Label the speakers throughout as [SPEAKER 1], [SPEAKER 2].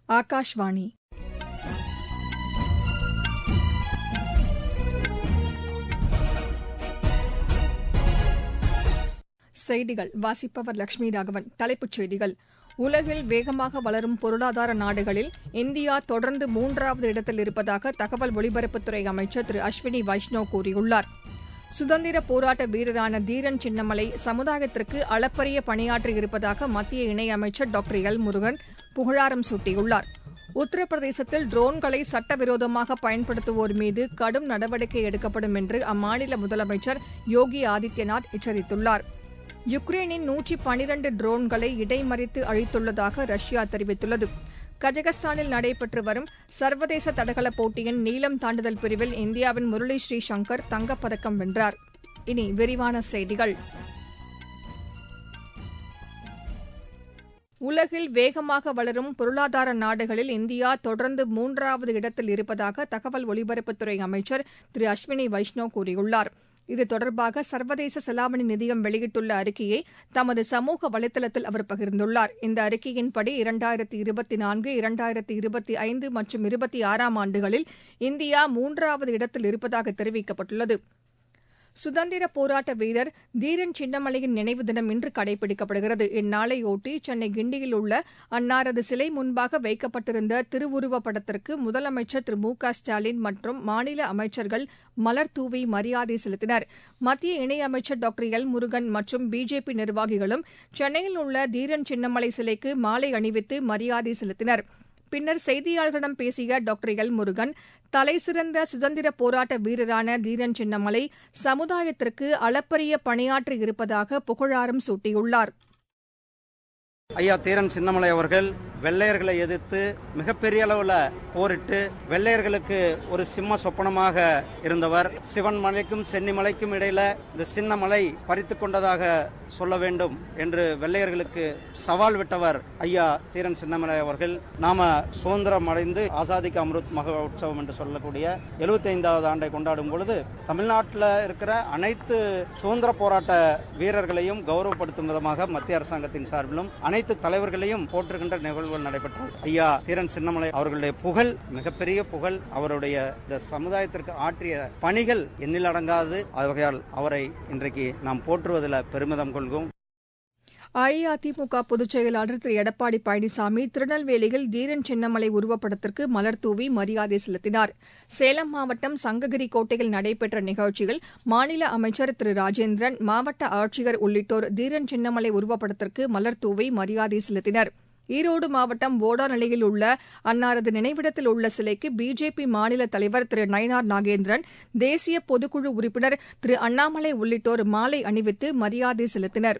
[SPEAKER 1] ஆகாஷ்வாணி செய்திகள் வாசிப்பவர் லட்சுமி ராகவன் தலைப்புச் செய்திகள் உலகில் வேகமாக வளரும் பொருளாதார நாடுகளில் இந்தியா தொடர்ந்து மூன்றாவது இடத்தில் இருப்பதாக தகவல் ஒலிபரப்புத்துறை அமைச்சர் திரு அஸ்வினி வைஷ்ணவ் கூறியுள்ளார் சுதந்திர போராட்ட வீரரான தீரன் சின்னமலை சமுதாயத்திற்கு அளப்பரிய பணியாற்றியிருப்பதாக மத்திய இணையமைச்சர் டாக்டர் எல் முருகன் புகழாரம் சூட்டியுள்ளார் உத்தரப்பிரதேசத்தில் ட்ரோன்களை சட்டவிரோதமாக பயன்படுத்துவோர் மீது கடும் நடவடிக்கை எடுக்கப்படும் என்று அம்மாநில முதலமைச்சர் யோகி ஆதித்யநாத் எச்சரித்துள்ளார் யுக்ரைனின் நூற்றி பனிரண்டு ட்ரோன்களை இடைமறித்து அழித்துள்ளதாக ரஷ்யா தெரிவித்துள்ளது கஜகஸ்தானில் நடைபெற்று வரும் சர்வதேச தடகள போட்டியின் நீளம் தாண்டுதல் பிரிவில் இந்தியாவின் முரளி ஸ்ரீசங்கர் தங்கப்பதக்கம் வென்றார் இனி விரிவான செய்திகள் உலகில் வேகமாக வளரும் பொருளாதார நாடுகளில் இந்தியா தொடர்ந்து மூன்றாவது இடத்தில் இருப்பதாக தகவல் ஒலிபரப்புத்துறை அமைச்சர் திரு அஸ்வினி வைஷ்ணவ் கூறியுள்ளார் இது தொடர்பாக சர்வதேச செலாவணி நிதியம் வெளியிட்டுள்ள அறிக்கையை தமது சமூக வலைதளத்தில் அவர் பகிர்ந்துள்ளார் இந்த அறிக்கையின்படி இரண்டாயிரத்தி இருபத்தி நான்கு இரண்டாயிரத்தி இருபத்தி ஐந்து மற்றும் இருபத்தி ஆறாம் ஆண்டுகளில் இந்தியா மூன்றாவது இடத்தில் இருப்பதாக தெரிவிக்கப்பட்டுள்ளது சுதந்திர போராட்ட வீரர் தீரன் சின்னமலையின் நினைவு தினம் இன்று கடைபிடிக்கப்படுகிறது இந்நாளையொட்டி சென்னை கிண்டியில் உள்ள அன்னாரது சிலை முன்பாக வைக்கப்பட்டிருந்த திருவுருவப் படத்திற்கு முதலமைச்சர் திரு மு க ஸ்டாலின் மற்றும் மாநில அமைச்சர்கள் மலர் தூவி மரியாதை செலுத்தினர் மத்திய இணையமைச்சர் டாக்டர் எல் முருகன் மற்றும் பிஜேபி நிர்வாகிகளும் சென்னையில் உள்ள தீரன் சின்னமலை சிலைக்கு மாலை அணிவித்து மரியாதை செலுத்தினர் பின்னர் செய்தியாளர்களிடம் பேசிய டாக்டர் எல் முருகன் தலைசிறந்த சுதந்திர போராட்ட வீரரான தீரன் சின்னமலை சமுதாயத்திற்கு அளப்பரிய பணியாற்றி இருப்பதாக புகழாரம் சூட்டியுள்ளார்
[SPEAKER 2] ஐயா தீரன் சின்னமலை அவர்கள் வெள்ளையர்களை எதிர்த்து மிகப்பெரிய அளவில் போரிட்டு வெள்ளையர்களுக்கு ஒரு சிம்ம சொப்பனமாக இருந்தவர் சிவன் மலைக்கும் சென்னிமலைக்கும் இடையில இந்த சின்ன மலை பறித்து கொண்டதாக சொல்ல வேண்டும் என்று வெள்ளையர்களுக்கு சவால் விட்டவர் ஐயா தீரன் சின்னமலை அவர்கள் நாம சுதந்திரம் அடைந்து ஆசாதிக்கு அம்ருத் மகோத்சவம் என்று சொல்லக்கூடிய எழுபத்தி ஐந்தாவது ஆண்டை கொண்டாடும் பொழுது தமிழ்நாட்டில் இருக்கிற அனைத்து சுதந்திர போராட்ட வீரர்களையும் கௌரவப்படுத்தும் விதமாக மத்திய அரசாங்கத்தின் சார்பிலும் அனைத்து தலைவர்களையும் போற்றுகின்ற நிகழ்வுகள் நடைபெற்றது ஐயா தீரன் சின்னமலை அவர்களுடைய புகழ் மிகப்பெரிய புகழ் அவருடைய இந்த சமுதாயத்திற்கு ஆற்றிய பணிகள் எண்ணில் அடங்காது ஆகையால் அவரை இன்றைக்கு நாம் போற்றுவதில் பெருமிதம் கொள்வோம்
[SPEAKER 1] அஇஅதிமுக பொதுச் செயலாளர் திரு எடப்பாடி பழனிசாமி திருநெல்வேலியில் தீரன் சின்னமலை உருவப்படத்திற்கு மலர் தூவி மரியாதை செலுத்தினார் சேலம் மாவட்டம் சங்ககிரி கோட்டையில் நடைபெற்ற நிகழ்ச்சியில் மாநில அமைச்சர் திரு ராஜேந்திரன் மாவட்ட ஆட்சியர் உள்ளிட்டோர் தீரன் சின்னமலை உருவப்படத்திற்கு மலர் தூவி மரியாதை செலுத்தினர் ஈரோடு மாவட்டம் ஓடாநிலையில் உள்ள அன்னாரது நினைவிடத்தில் உள்ள சிலைக்கு பிஜேபி மாநில தலைவர் திரு நயினார் நாகேந்திரன் தேசிய பொதுக்குழு உறுப்பினர் திரு அண்ணாமலை உள்ளிட்டோர் மாலை அணிவித்து மரியாதை செலுத்தினர்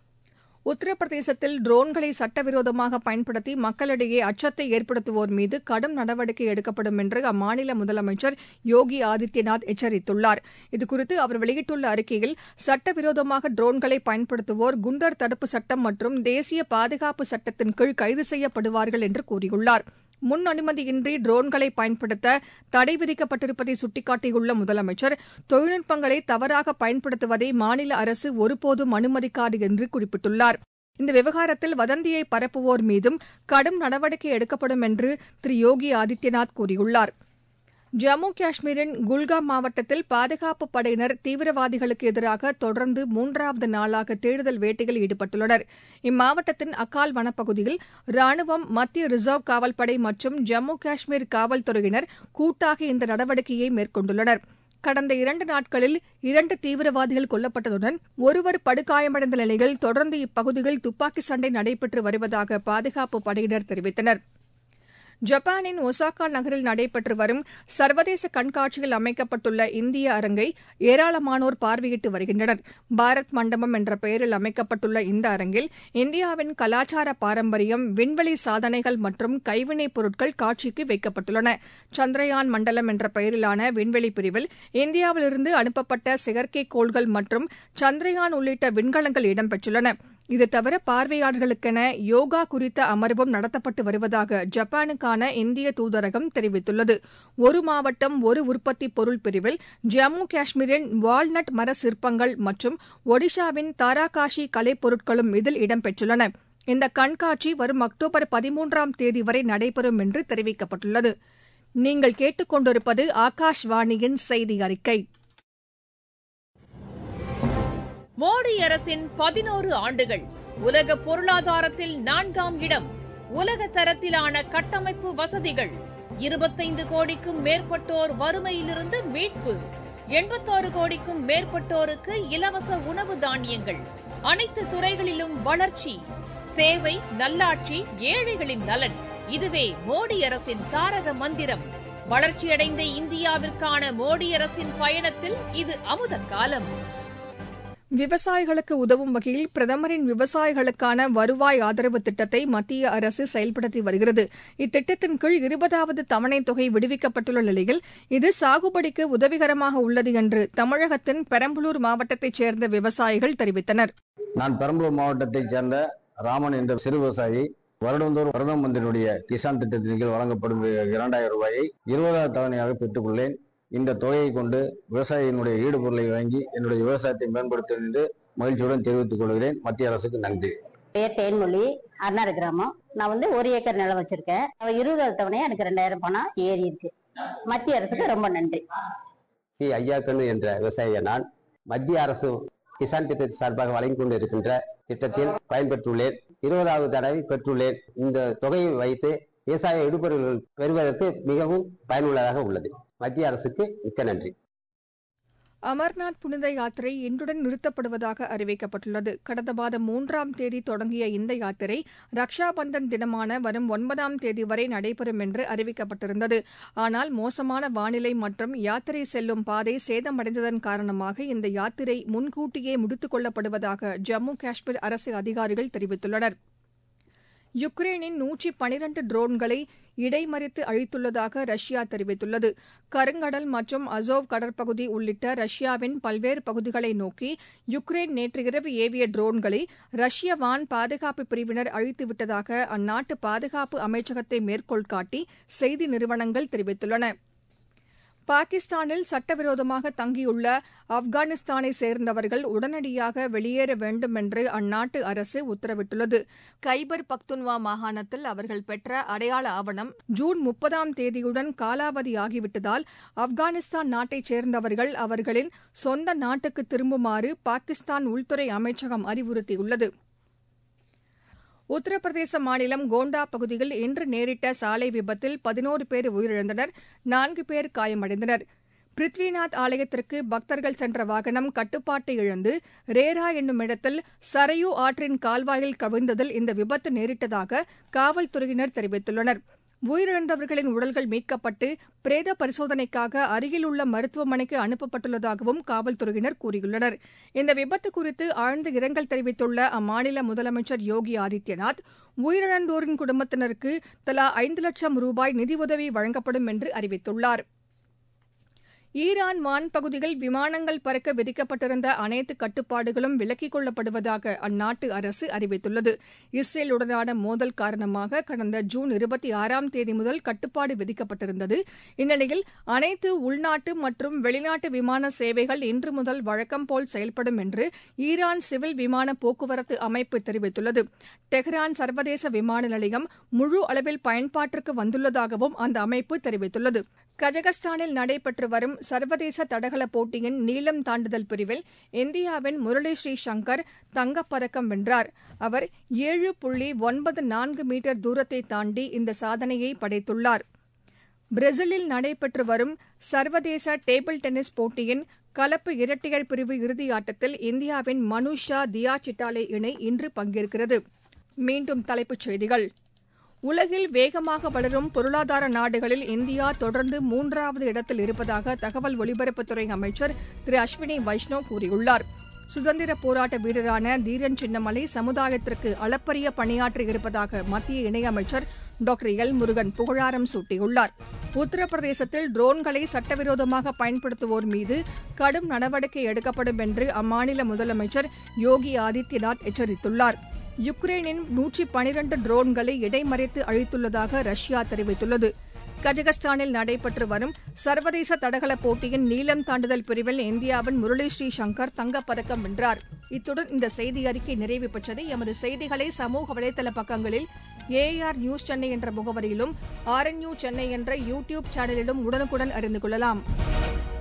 [SPEAKER 1] உத்தரப்பிரதேசத்தில் ட்ரோன்களை சட்டவிரோதமாக பயன்படுத்தி மக்களிடையே அச்சத்தை ஏற்படுத்துவோர் மீது கடும் நடவடிக்கை எடுக்கப்படும் என்று அம்மாநில முதலமைச்சர் யோகி ஆதித்யநாத் எச்சரித்துள்ளார் இதுகுறித்து அவர் வெளியிட்டுள்ள அறிக்கையில் சட்டவிரோதமாக ட்ரோன்களை பயன்படுத்துவோர் குண்டர் தடுப்பு சட்டம் மற்றும் தேசிய பாதுகாப்பு சட்டத்தின் கீழ் கைது செய்யப்படுவார்கள் என்று கூறியுள்ளார் முன் அனுமதியின்றி ட்ரோன்களை பயன்படுத்த தடை விதிக்கப்பட்டிருப்பதை சுட்டிக்காட்டியுள்ள முதலமைச்சர் தொழில்நுட்பங்களை தவறாக பயன்படுத்துவதை மாநில அரசு ஒருபோதும் அனுமதிக்காது என்று குறிப்பிட்டுள்ளார் இந்த விவகாரத்தில் வதந்தியை பரப்புவோர் மீதும் கடும் நடவடிக்கை எடுக்கப்படும் என்று திரு யோகி ஆதித்யநாத் கூறியுள்ளார் ஜம்மு காஷ்மீரின் குல்காம் மாவட்டத்தில் பாதுகாப்புப் படையினர் தீவிரவாதிகளுக்கு எதிராக தொடர்ந்து மூன்றாவது நாளாக தேடுதல் வேட்டையில் ஈடுபட்டுள்ளனர் இம்மாவட்டத்தின் அக்கால் வனப்பகுதியில் ராணுவம் மத்திய ரிசர்வ் காவல்படை மற்றும் ஜம்மு காஷ்மீர் காவல்துறையினர் கூட்டாக இந்த நடவடிக்கையை மேற்கொண்டுள்ளனர் கடந்த இரண்டு நாட்களில் இரண்டு தீவிரவாதிகள் கொல்லப்பட்டதுடன் ஒருவர் படுகாயமடைந்த நிலையில் தொடர்ந்து இப்பகுதியில் துப்பாக்கி சண்டை நடைபெற்று வருவதாக பாதுகாப்பு படையினர் தெரிவித்தனர் ஜப்பானின் ஒசாகா நகரில் நடைபெற்று வரும் சர்வதேச கண்காட்சியில் அமைக்கப்பட்டுள்ள இந்திய அரங்கை ஏராளமானோர் பார்வையிட்டு வருகின்றனர் பாரத் மண்டபம் என்ற பெயரில் அமைக்கப்பட்டுள்ள இந்த அரங்கில் இந்தியாவின் கலாச்சார பாரம்பரியம் விண்வெளி சாதனைகள் மற்றும் கைவினைப் பொருட்கள் காட்சிக்கு வைக்கப்பட்டுள்ளன சந்திரயான் மண்டலம் என்ற பெயரிலான விண்வெளி பிரிவில் இந்தியாவிலிருந்து அனுப்பப்பட்ட செயற்கைக்கோள்கள் மற்றும் சந்திரயான் உள்ளிட்ட விண்கலங்கள் இடம்பெற்றுள்ளன இது தவிர பார்வையாளர்களுக்கென யோகா குறித்த அமர்வும் நடத்தப்பட்டு வருவதாக ஜப்பானுக்கான இந்திய தூதரகம் தெரிவித்துள்ளது ஒரு மாவட்டம் ஒரு உற்பத்தி பொருள் பிரிவில் ஜம்மு காஷ்மீரின் வால்நட் மர சிற்பங்கள் மற்றும் ஒடிஷாவின் தாராகாஷி கலைப்பொருட்களும் இதில் இடம்பெற்றுள்ளன இந்த கண்காட்சி வரும் அக்டோபர் பதிமூன்றாம் தேதி வரை நடைபெறும் என்று தெரிவிக்கப்பட்டுள்ளது நீங்கள் கேட்டுக்கொண்டிருப்பது ஆகாஷ்வாணியின் செய்தி அறிக்கை
[SPEAKER 3] மோடி அரசின் பதினோரு ஆண்டுகள் உலக பொருளாதாரத்தில் நான்காம் இடம் உலக தரத்திலான கட்டமைப்பு வசதிகள் இருபத்தைந்து கோடிக்கும் மேற்பட்டோர் வறுமையிலிருந்து மீட்பு எண்பத்தாறு கோடிக்கும் மேற்பட்டோருக்கு இலவச உணவு தானியங்கள் அனைத்து துறைகளிலும் வளர்ச்சி சேவை நல்லாட்சி ஏழைகளின் நலன் இதுவே மோடி அரசின் தாரக மந்திரம் வளர்ச்சியடைந்த இந்தியாவிற்கான மோடி அரசின் பயணத்தில் இது அமுத காலம்
[SPEAKER 1] விவசாயிகளுக்கு உதவும் வகையில் பிரதமரின் விவசாயிகளுக்கான வருவாய் ஆதரவு திட்டத்தை மத்திய அரசு செயல்படுத்தி வருகிறது இத்திட்டத்தின் கீழ் இருபதாவது தவணைத் தொகை விடுவிக்கப்பட்டுள்ள நிலையில் இது சாகுபடிக்கு உதவிகரமாக உள்ளது என்று தமிழகத்தின் பெரம்பலூர் மாவட்டத்தைச் சேர்ந்த விவசாயிகள் தெரிவித்தனர்
[SPEAKER 4] நான் பெரம்பலூர் மாவட்டத்தைச் சேர்ந்த ராமன் என்ற சிறு விவசாயி வருடந்தோறும் பிரதம மந்திரியுடைய கிசான் திட்டத்தின் கீழ் வழங்கப்படும் இரண்டாயிரம் ரூபாயை இருபதாவது தவணையாக பெற்றுக்கொள்ளேன் இந்த தொகையை கொண்டு விவசாயியினுடைய ஈடுபொருளை வாங்கி என்னுடைய விவசாயத்தை மேம்படுத்தும் என்று மகிழ்ச்சியுடன் தெரிவித்துக் கொள்கிறேன் மத்திய அரசுக்கு நன்றி
[SPEAKER 5] பேர் தேன்மொழி அருணாறு கிராமம் நான் வந்து ஒரு ஏக்கர் நிலம் வச்சிருக்கேன் இருபதாவது தவணையா எனக்கு ரெண்டாயிரம் பணம் ஏறி இருக்கு மத்திய அரசுக்கு ரொம்ப நன்றி
[SPEAKER 6] சி ஐயாக்கண்ணு என்ற விவசாயிய நான் மத்திய அரசு கிசான் திட்டத்தின் சார்பாக வழங்கி கொண்டிருக்கின்ற திட்டத்தில் பயன்பெற்றுள்ளேன் இருபதாவது தடவை பெற்றுள்ளேன் இந்த தொகையை வைத்து விவசாய இடுபொருள்கள் பெறுவதற்கு மிகவும் பயனுள்ளதாக உள்ளது மத்திய அரசுக்கு மிக்க நன்றி
[SPEAKER 1] அமர்நாத் புனித யாத்திரை இன்றுடன் நிறுத்தப்படுவதாக அறிவிக்கப்பட்டுள்ளது கடந்த மாதம் மூன்றாம் தேதி தொடங்கிய இந்த யாத்திரை ரக்ஷா பந்தன் தினமான வரும் ஒன்பதாம் தேதி வரை நடைபெறும் என்று அறிவிக்கப்பட்டிருந்தது ஆனால் மோசமான வானிலை மற்றும் யாத்திரை செல்லும் பாதை சேதமடைந்ததன் காரணமாக இந்த யாத்திரை முன்கூட்டியே முடித்துக் கொள்ளப்படுவதாக ஜம்மு காஷ்மீர் அரசு அதிகாரிகள் தெரிவித்துள்ளனர் யுக்ரைனின் நூற்றி பனிரண்டு ட்ரோன்களை இடைமறித்து அழித்துள்ளதாக ரஷ்யா தெரிவித்துள்ளது கருங்கடல் மற்றும் அசோவ் கடற்பகுதி உள்ளிட்ட ரஷ்யாவின் பல்வேறு பகுதிகளை நோக்கி யுக்ரைன் நேற்று இரவு ஏவிய ட்ரோன்களை ரஷ்ய வான் பாதுகாப்பு பிரிவினர் அழித்துவிட்டதாக அந்நாட்டு பாதுகாப்பு அமைச்சகத்தை மேற்கோள் காட்டி செய்தி நிறுவனங்கள் தெரிவித்துள்ளன பாகிஸ்தானில் சட்டவிரோதமாக தங்கியுள்ள ஆப்கானிஸ்தானை சேர்ந்தவர்கள் உடனடியாக வெளியேற வேண்டும் என்று அந்நாட்டு அரசு உத்தரவிட்டுள்ளது கைபர் பக்துன்வா மாகாணத்தில் அவர்கள் பெற்ற அடையாள ஆவணம் ஜூன் முப்பதாம் தேதியுடன் காலாவதியாகிவிட்டதால் ஆப்கானிஸ்தான் நாட்டைச் சேர்ந்தவர்கள் அவர்களின் சொந்த நாட்டுக்கு திரும்புமாறு பாகிஸ்தான் உள்துறை அமைச்சகம் அறிவுறுத்தியுள்ளது உத்தரப்பிரதேச மாநிலம் கோண்டா பகுதியில் இன்று நேரிட்ட சாலை விபத்தில் பதினோரு பேர் உயிரிழந்தனர் நான்கு பேர் காயமடைந்தனர் பிருத்விநாத் ஆலயத்திற்கு பக்தர்கள் சென்ற வாகனம் கட்டுப்பாட்டை இழந்து ரேரா என்னும் இடத்தில் சரையு ஆற்றின் கால்வாயில் கவிழ்ந்ததில் இந்த விபத்து நேரிட்டதாக காவல்துறையினர் தெரிவித்துள்ளனர் உயிரிழந்தவர்களின் உடல்கள் மீட்கப்பட்டு பிரேத பரிசோதனைக்காக அருகில் உள்ள மருத்துவமனைக்கு அனுப்பப்பட்டுள்ளதாகவும் காவல்துறையினர் கூறியுள்ளனர் இந்த விபத்து குறித்து ஆழ்ந்த இரங்கல் தெரிவித்துள்ள அம்மாநில முதலமைச்சர் யோகி ஆதித்யநாத் உயிரிழந்தோரின் குடும்பத்தினருக்கு தலா ஐந்து லட்சம் ரூபாய் நிதியுதவி வழங்கப்படும் என்று அறிவித்துள்ளார் ஈரான் வான் பகுதியில் விமானங்கள் பறக்க விதிக்கப்பட்டிருந்த அனைத்து கட்டுப்பாடுகளும் விலக்கிக் கொள்ளப்படுவதாக அந்நாட்டு அரசு அறிவித்துள்ளது இஸ்ரேலுடனான மோதல் காரணமாக கடந்த ஜூன் இருபத்தி ஆறாம் தேதி முதல் கட்டுப்பாடு விதிக்கப்பட்டிருந்தது இந்நிலையில் அனைத்து உள்நாட்டு மற்றும் வெளிநாட்டு விமான சேவைகள் இன்று முதல் வழக்கம் போல் செயல்படும் என்று ஈரான் சிவில் விமான போக்குவரத்து அமைப்பு தெரிவித்துள்ளது டெஹ்ரான் சர்வதேச விமான நிலையம் முழு அளவில் பயன்பாட்டிற்கு வந்துள்ளதாகவும் அந்த அமைப்பு தெரிவித்துள்ளது கஜகஸ்தானில் நடைபெற்று வரும் சர்வதேச தடகள போட்டியின் நீளம் தாண்டுதல் பிரிவில் இந்தியாவின் முரளி ஸ்ரீசங்கர் தங்கப்பதக்கம் வென்றார் அவர் ஏழு புள்ளி ஒன்பது நான்கு மீட்டர் தூரத்தை தாண்டி இந்த சாதனையை படைத்துள்ளார் பிரேசிலில் நடைபெற்று வரும் சர்வதேச டேபிள் டென்னிஸ் போட்டியின் கலப்பு இரட்டையர் பிரிவு இறுதியாட்டத்தில் இந்தியாவின் மனுஷா தியா சிட்டாலே இணை இன்று பங்கேற்கிறது மீண்டும் தலைப்புச் செய்திகள் உலகில் வேகமாக வளரும் பொருளாதார நாடுகளில் இந்தியா தொடர்ந்து மூன்றாவது இடத்தில் இருப்பதாக தகவல் ஒலிபரப்புத்துறை அமைச்சர் திரு அஸ்வினி வைஷ்ணவ் கூறியுள்ளார் சுதந்திர போராட்ட வீரரான தீரன் சின்னமலை சமுதாயத்திற்கு அளப்பரிய பணியாற்றி இருப்பதாக மத்திய இணையமைச்சர் டாக்டர் எல் முருகன் புகழாரம் சூட்டியுள்ளார் உத்தரப்பிரதேசத்தில் ட்ரோன்களை சட்டவிரோதமாக பயன்படுத்துவோர் மீது கடும் நடவடிக்கை எடுக்கப்படும் என்று அம்மாநில முதலமைச்சர் யோகி ஆதித்யநாத் எச்சரித்துள்ளார் யுக்ரைனின் நூற்றி பனிரண்டு ட்ரோன்களை இடைமறித்து அழித்துள்ளதாக ரஷ்யா தெரிவித்துள்ளது கஜகஸ்தானில் நடைபெற்று வரும் சர்வதேச தடகள போட்டியின் நீளம் தாண்டுதல் பிரிவில் இந்தியாவின் முரளி ஸ்ரீ சங்கர் தங்கப்பதக்கம் வென்றார் இத்துடன் இந்த செய்தி அறிக்கை நிறைவு பெற்றது எமது செய்திகளை சமூக வலைதள பக்கங்களில் ஏஆர் நியூஸ் சென்னை என்ற முகவரியிலும் ஆர்என்யூ சென்னை என்ற யூ டியூப் சேனலிலும் உடனுக்குடன் அறிந்து கொள்ளலாம்